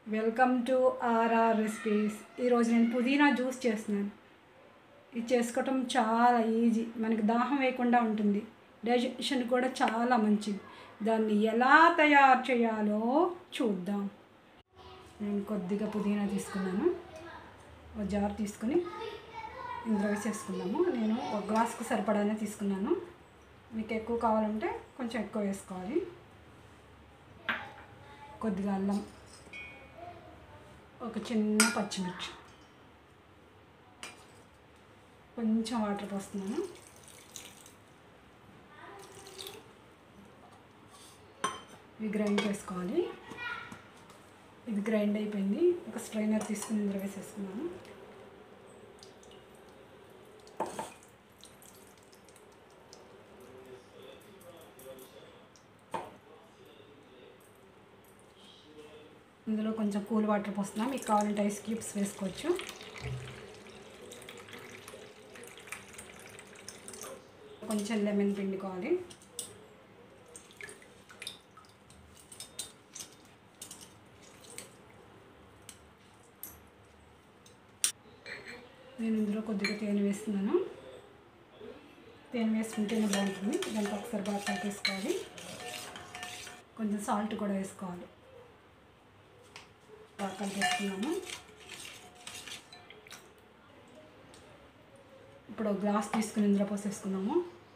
welcome to RR recipes ఈరోజు నేను పుదీనా జ్యూస్ చేస్తున్నాను ఇది చేసుకోవటం చాలా ఈజీ మనకి దాహం వేయకుండా ఉంటుంది డైజెషన్ కూడా చాలా మంచిది దాన్ని ఎలా తయారు చేయాలో చూద్దాం నేను కొద్దిగా పుదీనా తీసుకున్నాను ఒక జార్ తీసుకుని ఇందులో వేసేసుకున్నాము నేను ఒక గ్లాస్కి సరిపడానే తీసుకున్నాను మీకు ఎక్కువ కావాలంటే కొంచెం ఎక్కువ వేసుకోవాలి కొద్దిగా అల్లం ఒక చిన్న పచ్చిమిర్చి కొంచెం వాటర్ పోస్తున్నాను ఇవి గ్రైండ్ చేసుకోవాలి ఇది గ్రైండ్ అయిపోయింది ఒక స్ట్రైనర్ తీసుకుని ఇందులో వేసేసుకున్నాను ఇందులో కొంచెం కూల్ వాటర్ పోస్తున్నాం మీకు కావాలంటే ఐస్ క్యూబ్స్ వేసుకోవచ్చు కొంచెం లెమన్ పిండుకోవాలి నేను ఇందులో కొద్దిగా తేనె వేస్తున్నాను తేనె వేసుకుంటేనే బాగుంటుంది దాంట్లో ఒకసారి బాగా కలిపేసుకోవాలి కొంచెం సాల్ట్ కూడా వేసుకోవాలి బాగా కలిపేసుకున్నాము ఇప్పుడు ఒక గ్లాస్ తీసుకుని ఇందులో పోసేసుకున్నాము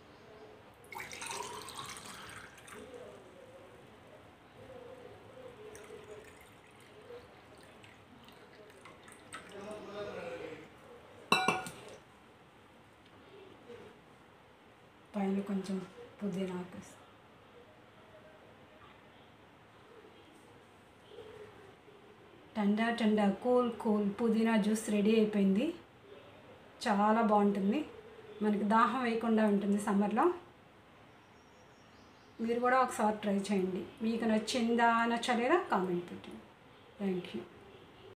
పైన కొంచెం పుదీనా ఆకేస్తాం టండా టండా కూల్ కూల్ పుదీనా జ్యూస్ రెడీ అయిపోయింది చాలా బాగుంటుంది మనకి దాహం వేయకుండా ఉంటుంది సమ్మర్లో మీరు కూడా ఒకసారి ట్రై చేయండి మీకు నచ్చిందా నచ్చలేదా కామెంట్ పెట్టండి థ్యాంక్ యూ